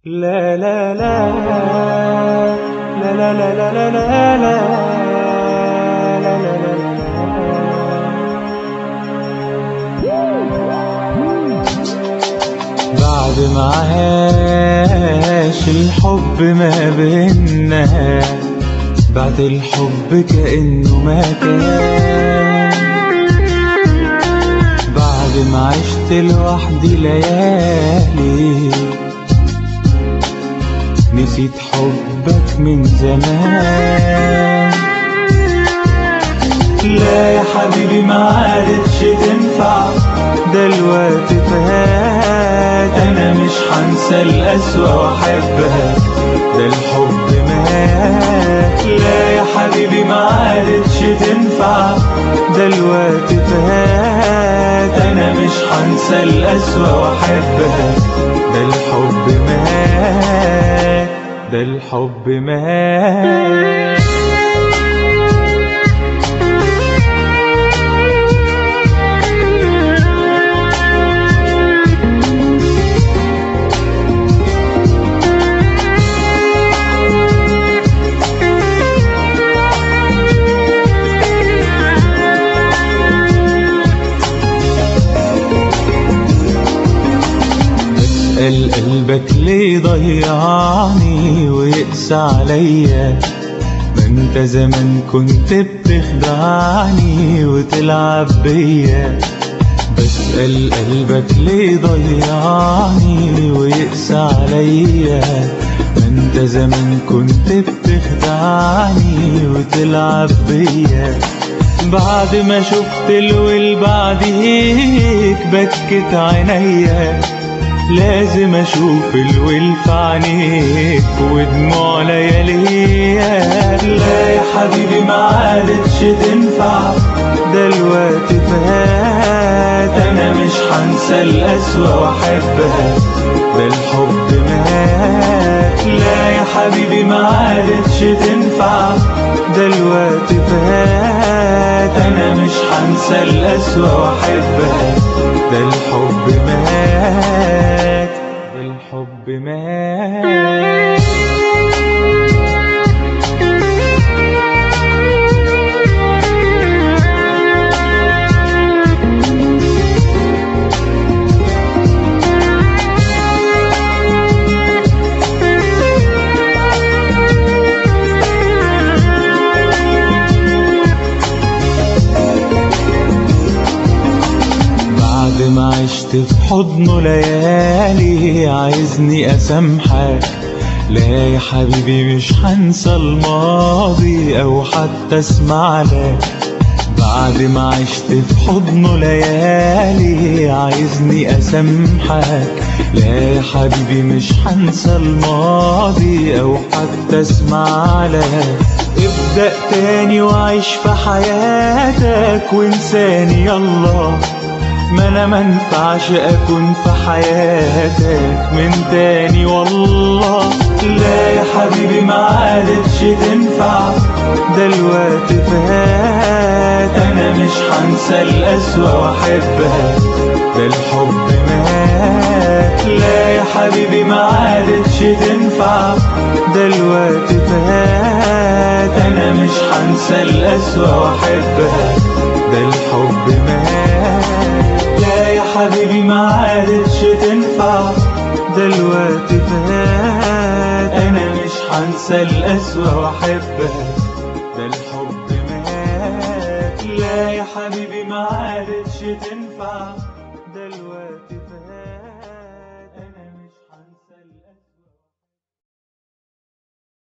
لا لا لا لا لا لا لا لا لا لا لا لا لا بعد ما عاش الحب ما بينا بعد الحب كأنه ما كان بعد ما عشت لوحدي ليالي نسيت حبك من زمان لا يا حبيبي ما عادتش تنفع ده الوقت فات انا مش هنسى القسوة واحبها ده الحب مات لا يا حبيبي ما عادتش تنفع ده الوقت فات انا مش هنسى القسوة واحبها ده الحب مات ده الحب مات اسأل قلبك ليه ضيعني ويقسى عليا ما انت زمان كنت بتخدعني وتلعب بيا بسأل قلبك ليه ضيعني ويقسى عليا ما انت زمان كنت بتخدعني وتلعب بيا بعد ما شفت الول بعديك بكت عينيا لازم اشوف الول في عينيك ودموع لياليا لا يا حبيبي ما عادتش تنفع ده الوقت فات انا مش هنسى القسوة واحبها ده الحب مات لا يا حبيبي ما عادتش تنفع ده الوقت فات انا مش هنسى القسوة واحبها ده الحب مات ده الحب مات بعد ما عشت في حضنه ليالي عايزني اسامحك لا يا حبيبي مش هنسى الماضي او حتى اسمع لك بعد ما عشت في حضنه ليالي عايزني اسامحك لا يا حبيبي مش هنسى الماضي او حتى اسمع لك ابدأ تاني وعيش في حياتك وانساني يلا ما انا منفعش اكون في حياتك من تاني والله لا يا حبيبي ما عادتش تنفع ده الوقت فات انا مش هنسى القسوة واحبها ده الحب مات لا يا حبيبي ما عادتش تنفع ده الوقت فات انا مش هنسى القسوة واحبها ده الحب مات لا يا حبيبي ما عادتش تنفع ده الوقت فات انا مش هنسى القسوة واحبها ده الحب مات لا يا حبيبي ما عادتش تنفع ده الوقت